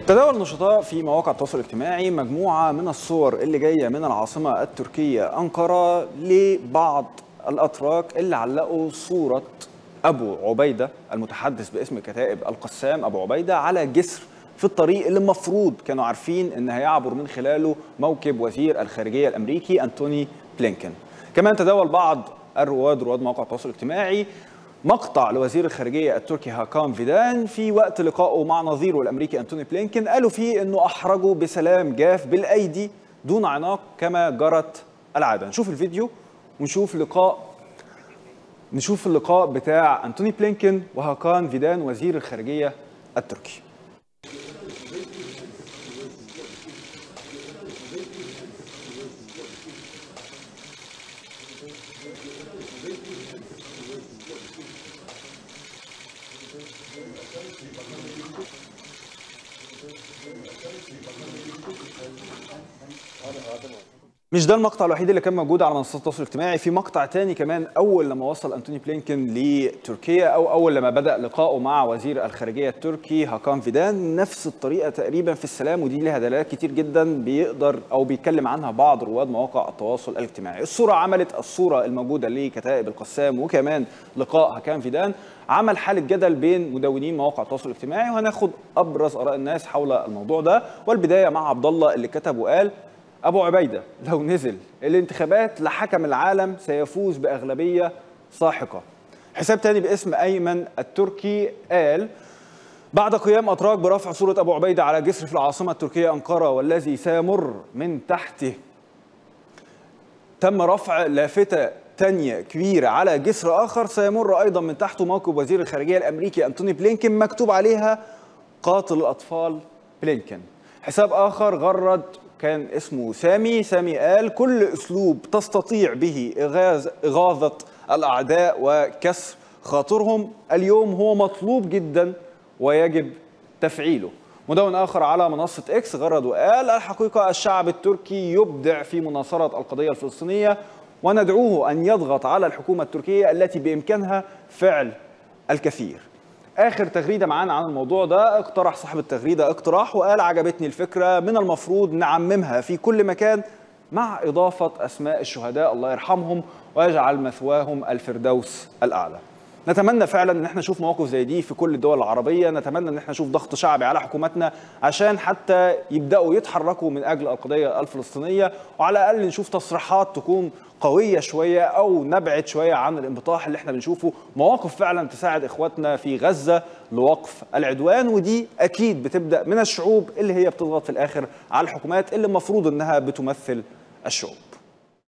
تداول نشطاء في مواقع التواصل الاجتماعي مجموعة من الصور اللي جاية من العاصمة التركية أنقرة لبعض الأتراك اللي علقوا صورة أبو عبيدة المتحدث باسم كتائب القسام أبو عبيدة على جسر في الطريق اللي المفروض كانوا عارفين ان هيعبر من خلاله موكب وزير الخارجيه الامريكي انتوني بلينكن. كمان تداول بعض الرواد رواد مواقع التواصل الاجتماعي مقطع لوزير الخارجيه التركي هاكان فيدان في وقت لقائه مع نظيره الامريكي انتوني بلينكن قالوا فيه انه احرجه بسلام جاف بالايدي دون عناق كما جرت العاده. نشوف الفيديو ونشوف لقاء نشوف اللقاء بتاع انتوني بلينكن وهاكان فيدان وزير الخارجيه التركي. مش ده المقطع الوحيد اللي كان موجود على منصات التواصل الاجتماعي في مقطع تاني كمان اول لما وصل انتوني بلينكن لتركيا او اول لما بدا لقائه مع وزير الخارجيه التركي هاكان فيدان نفس الطريقه تقريبا في السلام ودي لها دلالات كتير جدا بيقدر او بيتكلم عنها بعض رواد مواقع التواصل الاجتماعي الصوره عملت الصوره الموجوده لكتائب القسام وكمان لقاء هاكان فيدان عمل حاله جدل بين مدونين مواقع التواصل الاجتماعي وهناخد ابرز اراء الناس حول الموضوع ده والبدايه مع عبد الله اللي كتب وقال ابو عبيده لو نزل الانتخابات لحكم العالم سيفوز باغلبيه ساحقه حساب تاني باسم ايمن التركي قال بعد قيام اتراك برفع صوره ابو عبيده على جسر في العاصمه التركيه انقره والذي سيمر من تحته تم رفع لافته تانية كبيرة على جسر آخر سيمر أيضا من تحته موكب وزير الخارجية الأمريكي أنتوني بلينكن مكتوب عليها قاتل الأطفال بلينكن حساب آخر غرد كان اسمه سامي سامي قال كل أسلوب تستطيع به إغاز إغاظة الأعداء وكسر خاطرهم اليوم هو مطلوب جدا ويجب تفعيله مدون آخر على منصة إكس غرد وقال الحقيقة الشعب التركي يبدع في مناصرة القضية الفلسطينية وندعوه أن يضغط على الحكومة التركية التي بإمكانها فعل الكثير اخر تغريده معانا عن الموضوع ده اقترح صاحب التغريده اقتراح وقال عجبتني الفكره من المفروض نعممها في كل مكان مع اضافه اسماء الشهداء الله يرحمهم ويجعل مثواهم الفردوس الاعلى نتمنى فعلا ان احنا نشوف مواقف زي دي في كل الدول العربيه نتمنى ان احنا نشوف ضغط شعبي على حكوماتنا عشان حتى يبداوا يتحركوا من اجل القضيه الفلسطينيه وعلى الاقل نشوف تصريحات تكون قويه شويه او نبعد شويه عن الانبطاح اللي احنا بنشوفه مواقف فعلا تساعد اخواتنا في غزه لوقف العدوان ودي اكيد بتبدا من الشعوب اللي هي بتضغط في الاخر على الحكومات اللي المفروض انها بتمثل الشعوب